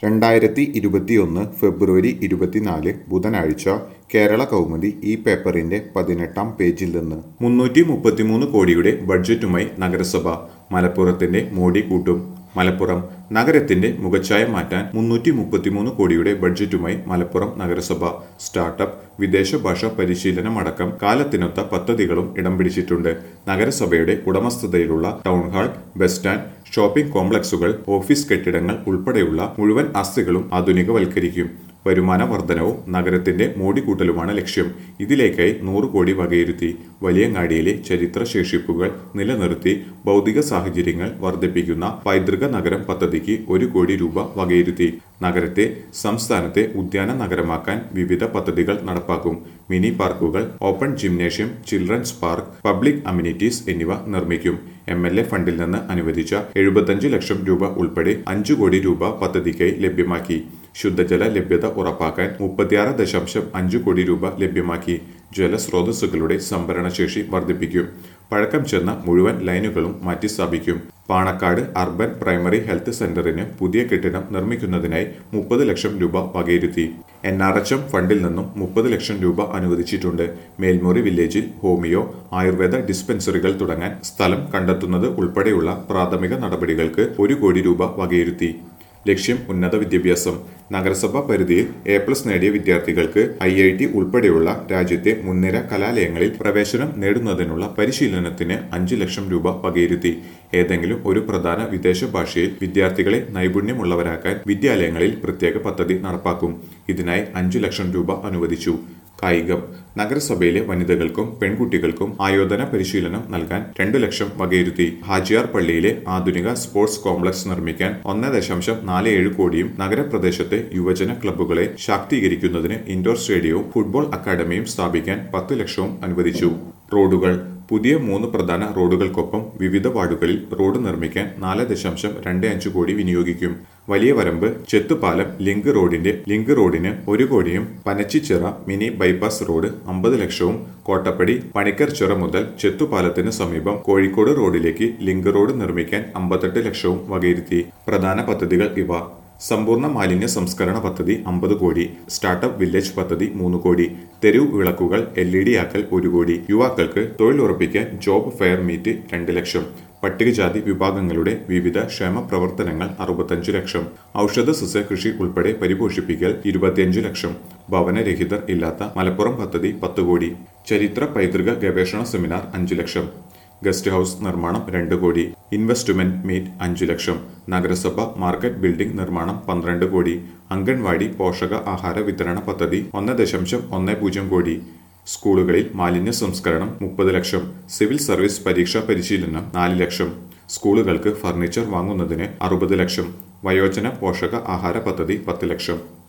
രണ്ടായിരത്തി ഇരുപത്തിയൊന്ന് ഫെബ്രുവരി ഇരുപത്തിനാല് ബുധനാഴ്ച കേരള കൗമുദി ഈ പേപ്പറിന്റെ പതിനെട്ടാം പേജിൽ നിന്ന് മുന്നൂറ്റി മുപ്പത്തിമൂന്ന് കോടിയുടെ ബഡ്ജറ്റുമായി നഗരസഭ മലപ്പുറത്തിന്റെ മോടി കൂട്ടും മലപ്പുറം നഗരത്തിന്റെ മുഖച്ഛായ മാറ്റാൻ മുന്നൂറ്റി മുപ്പത്തിമൂന്ന് കോടിയുടെ ബഡ്ജറ്റുമായി മലപ്പുറം നഗരസഭ സ്റ്റാർട്ടപ്പ് വിദേശ ഭാഷാ പരിശീലനം അടക്കം കാലത്തിനൊത്ത പദ്ധതികളും ഇടം പിടിച്ചിട്ടുണ്ട് നഗരസഭയുടെ ഉടമസ്ഥതയിലുള്ള town hall bus stand shopping കോംപ്ലക്സുകൾ ഓഫീസ് കെട്ടിടങ്ങൾ ഉൾപ്പെടെയുള്ള മുഴുവൻ ആസ്തികളും ആധുനികവൽക്കരിക്കും വരുമാന വർധനവും നഗരത്തിന്റെ മോടിക്കൂട്ടലുമാണ് ലക്ഷ്യം ഇതിലേക്കായി നൂറ് കോടി വകയിരുത്തി വലിയങ്ങാടിയിലെ ചരിത്ര ശേഷിപ്പുകൾ നിലനിർത്തി ഭൗതിക സാഹചര്യങ്ങൾ വർദ്ധിപ്പിക്കുന്ന പൈതൃക നഗരം പദ്ധതിക്ക് ഒരു കോടി രൂപ വകയിരുത്തി നഗരത്തെ സംസ്ഥാനത്തെ ഉദ്യാന നഗരമാക്കാൻ വിവിധ പദ്ധതികൾ നടപ്പാക്കും മിനി പാർക്കുകൾ open gymnasium children's park public amenities എന്നിവ നിർമ്മിക്കും എം എൽ എ ഫണ്ടിൽ നിന്ന് അനുവദിച്ച എഴുപത്തഞ്ച് ലക്ഷം രൂപ ഉൾപ്പെടെ അഞ്ചു കോടി രൂപ പദ്ധതിക്കായി ലഭ്യമാക്കി ശുദ്ധജല ലഭ്യത ഉറപ്പാക്കാൻ മുപ്പത്തിയാറ് ദശാംശം അഞ്ച് കോടി രൂപ ലഭ്യമാക്കി ജലസ്രോതസ്സുകളുടെ സംഭരണശേഷി വർദ്ധിപ്പിക്കും പഴക്കം ചെന്ന മുഴുവൻ ലൈനുകളും മാറ്റിസ്ഥാപിക്കും പാണക്കാട് അർബൻ പ്രൈമറി ഹെൽത്ത് സെന്ററിന് പുതിയ കെട്ടിടം നിർമ്മിക്കുന്നതിനായി മുപ്പത് ലക്ഷം രൂപ വകയിരുത്തി എൻ ആർ എച്ച് എം ഫണ്ടിൽ നിന്നും മുപ്പത് ലക്ഷം രൂപ അനുവദിച്ചിട്ടുണ്ട് മേൽമുറി വില്ലേജിൽ ഹോമിയോ ആയുർവേദ ഡിസ്പെൻസറികൾ തുടങ്ങാൻ സ്ഥലം കണ്ടെത്തുന്നത് ഉൾപ്പെടെയുള്ള പ്രാഥമിക നടപടികൾക്ക് ഒരു കോടി രൂപ വകയിരുത്തി ലക്ഷ്യം ഉന്നത വിദ്യാഭ്യാസം നഗരസഭാ പരിധിയിൽ എ പ്ലസ് നേടിയ വിദ്യാർത്ഥികൾക്ക് ഐ ഐ ടി ഉൾപ്പെടെയുള്ള രാജ്യത്തെ മുൻനിര കലാലയങ്ങളിൽ പ്രവേശനം നേടുന്നതിനുള്ള പരിശീലനത്തിന് അഞ്ച് ലക്ഷം രൂപ വകയിരുത്തി ഏതെങ്കിലും ഒരു പ്രധാന വിദേശ ഭാഷയിൽ വിദ്യാർത്ഥികളെ നൈപുണ്യമുള്ളവരാക്കാൻ വിദ്യാലയങ്ങളിൽ പ്രത്യേക പദ്ധതി നടപ്പാക്കും ഇതിനായി അഞ്ചു ലക്ഷം രൂപ അനുവദിച്ചു കായികം നഗരസഭയിലെ വനിതകൾക്കും പെൺകുട്ടികൾക്കും ആയോധന പരിശീലനം നൽകാൻ രണ്ടു ലക്ഷം വകയിരുത്തി ഹാജിയാർ പള്ളിയിലെ ആധുനിക സ്പോർട്സ് കോംപ്ലക്സ് നിർമ്മിക്കാൻ ഒന്ന് ദശാംശം നാല് ഏഴ് കോടിയും നഗരപ്രദേശത്തെ യുവജന ക്ലബ്ബുകളെ ശാക്തീകരിക്കുന്നതിന് ഇൻഡോർ സ്റ്റേഡിയവും ഫുട്ബോൾ അക്കാദമിയും സ്ഥാപിക്കാൻ പത്ത് ലക്ഷവും അനുവദിച്ചു റോഡുകൾ പുതിയ മൂന്ന് പ്രധാന റോഡുകൾക്കൊപ്പം വിവിധ വാർഡുകളിൽ റോഡ് നിർമ്മിക്കാൻ നാല് ദശാംശം രണ്ട് അഞ്ച് കോടി വിനിയോഗിക്കും വലിയ വരമ്പ് ചെത്തുപാലം ലിങ്ക് റോഡിന്റെ ലിങ്ക് റോഡിന് ഒരു കോടിയും പനച്ചിച്ചിറ മിനി ബൈപ്പാസ് റോഡ് അമ്പത് ലക്ഷവും കോട്ടപ്പടി പണിക്കർച്ചിറ മുതൽ ചെത്തുപാലത്തിന് സമീപം കോഴിക്കോട് റോഡിലേക്ക് ലിങ്ക് റോഡ് നിർമ്മിക്കാൻ അമ്പത്തെട്ട് ലക്ഷവും വകയിരുത്തി പ്രധാന പദ്ധതികൾ ഇവ സമ്പൂർണ്ണ മാലിന്യ സംസ്കരണ പദ്ധതി അമ്പത് കോടി സ്റ്റാർട്ടപ്പ് വില്ലേജ് പദ്ധതി മൂന്ന് കോടി തെരുവ് വിളക്കുകൾ എൽ ഇ ഡി ആക്കൽ ഒരു കോടി യുവാക്കൾക്ക് തൊഴിലുറപ്പിക്കാൻ ജോബ് ഫെയർ മീറ്റ് രണ്ട് ലക്ഷം പട്ടികജാതി വിഭാഗങ്ങളുടെ വിവിധ ക്ഷേമ പ്രവർത്തനങ്ങൾ അറുപത്തഞ്ച് ലക്ഷം ഔഷധ സസ്യ കൃഷി ഉൾപ്പെടെ പരിപോഷിപ്പിക്കൽ ഇരുപത്തിയഞ്ച് ലക്ഷം ഭവനരഹിതർ ഇല്ലാത്ത മലപ്പുറം പദ്ധതി പത്ത് കോടി ചരിത്ര പൈതൃക ഗവേഷണ സെമിനാർ അഞ്ച് ലക്ഷം ഗസ്റ്റ് ഹൌസ് നിർമ്മാണം രണ്ട് കോടി ഇൻവെസ്റ്റ്മെന്റ് മീറ്റ് അഞ്ചു ലക്ഷം നഗരസഭ മാർക്കറ്റ് ബിൽഡിംഗ് നിർമ്മാണം പന്ത്രണ്ട് കോടി അംഗൻവാടി പോഷക ആഹാര വിതരണ പദ്ധതി ഒന്ന് ദശാംശം ഒന്ന് പൂജ്യം കോടി സ്കൂളുകളിൽ മാലിന്യ സംസ്കരണം മുപ്പത് ലക്ഷം സിവിൽ സർവീസ് പരീക്ഷാ പരിശീലനം നാല് ലക്ഷം സ്കൂളുകൾക്ക് ഫർണിച്ചർ വാങ്ങുന്നതിന് അറുപത് ലക്ഷം വയോജന പോഷക ആഹാര പദ്ധതി പത്ത് ലക്ഷം